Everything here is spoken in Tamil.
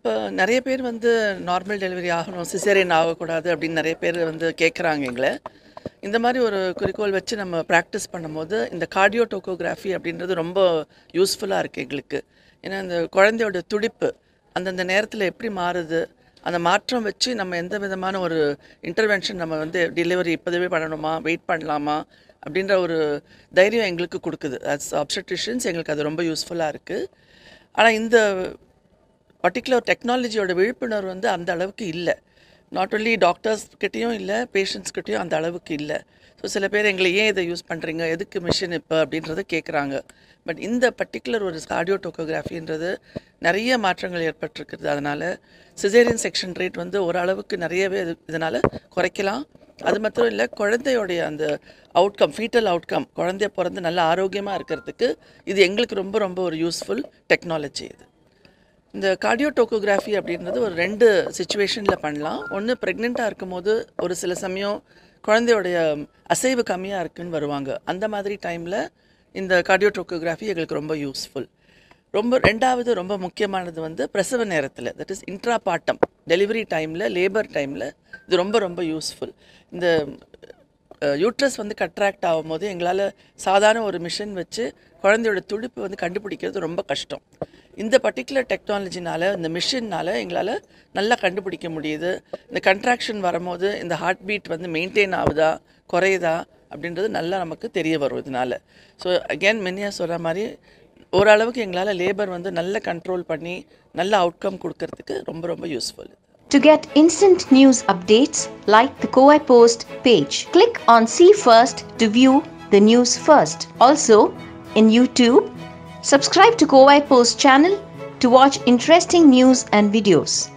இப்போ நிறைய பேர் வந்து நார்மல் டெலிவரி ஆகணும் சிசேரியன் ஆகக்கூடாது அப்படின்னு நிறைய பேர் வந்து கேட்குறாங்க எங்களை இந்த மாதிரி ஒரு குறிக்கோள் வச்சு நம்ம ப்ராக்டிஸ் பண்ணும்போது இந்த கார்டியோ டோக்கோகிராஃபி அப்படின்றது ரொம்ப யூஸ்ஃபுல்லாக இருக்குது எங்களுக்கு ஏன்னா இந்த குழந்தையோட துடிப்பு அந்தந்த நேரத்தில் எப்படி மாறுது அந்த மாற்றம் வச்சு நம்ம எந்த விதமான ஒரு இன்டர்வென்ஷன் நம்ம வந்து டெலிவரி இப்போதவே பண்ணணுமா வெயிட் பண்ணலாமா அப்படின்ற ஒரு தைரியம் எங்களுக்கு கொடுக்குது அஸ் அப்சட்ரிஷியன்ஸ் எங்களுக்கு அது ரொம்ப யூஸ்ஃபுல்லாக இருக்குது ஆனால் இந்த பர்டிகுலர் டெக்னாலஜியோட விழிப்புணர்வு வந்து அந்த அளவுக்கு இல்லை நாட் ஒன்லி டாக்டர்ஸ் கிட்டேயும் இல்லை பேஷண்ட்ஸ் கிட்டேயும் அந்த அளவுக்கு இல்லை ஸோ சில பேர் எங்களை ஏன் இதை யூஸ் பண்ணுறீங்க எதுக்கு மிஷின் இப்போ அப்படின்றத கேட்குறாங்க பட் இந்த பர்டிகுலர் ஒரு கார்டியோ டோக்கோகிராஃபின்றது நிறைய மாற்றங்கள் ஏற்பட்டிருக்குது அதனால் சிசேரியன் செக்ஷன் ரேட் வந்து ஓரளவுக்கு நிறையவே இது இதனால் குறைக்கலாம் அது மாத்திரம் இல்லை குழந்தையோடைய அந்த அவுட்கம் ஃபீட்டல் அவுட்கம் குழந்தைய பிறந்து நல்ல ஆரோக்கியமாக இருக்கிறதுக்கு இது எங்களுக்கு ரொம்ப ரொம்ப ஒரு யூஸ்ஃபுல் டெக்னாலஜி இது இந்த கார்டியோ டோக்கோகிராஃபி அப்படின்றது ஒரு ரெண்டு சுச்சுவேஷனில் பண்ணலாம் ஒன்று ப்ரெக்னெண்ட்டாக இருக்கும்போது ஒரு சில சமயம் குழந்தையோடைய அசைவு கம்மியாக இருக்குன்னு வருவாங்க அந்த மாதிரி டைமில் இந்த கார்டியோ டோக்கோகிராஃபி எங்களுக்கு ரொம்ப யூஸ்ஃபுல் ரொம்ப ரெண்டாவது ரொம்ப முக்கியமானது வந்து பிரசவ நேரத்தில் தட் இஸ் இன்ட்ராபாட்டம் டெலிவரி டைமில் லேபர் டைமில் இது ரொம்ப ரொம்ப யூஸ்ஃபுல் இந்த யூட்ரஸ் வந்து கட்ராக்ட் ஆகும்போது எங்களால் சாதாரண ஒரு மிஷின் வச்சு குழந்தையோட துடிப்பு வந்து கண்டுபிடிக்கிறது ரொம்ப கஷ்டம் இந்த பர்டிகுலர் டெக்னாலஜினால இந்த மிஷினால் எங்களால் நல்லா கண்டுபிடிக்க முடியுது இந்த கண்ட்ராக்ஷன் வரும்போது இந்த ஹார்ட் பீட் வந்து மெயின்டைன் ஆகுதா குறையுதா அப்படின்றது நல்லா நமக்கு தெரிய வரும் இதனால ஸோ அகேன் மென்னியா சொல்கிற மாதிரி ஓரளவுக்கு எங்களால் லேபர் வந்து நல்ல கண்ட்ரோல் பண்ணி நல்ல அவுட்கம் கொடுக்கறதுக்கு ரொம்ப ரொம்ப useful To get instant news updates, like the Kowai Post page. Click on See First to view the news first. Also, in YouTube, subscribe to Kowai Post channel to watch interesting news and videos.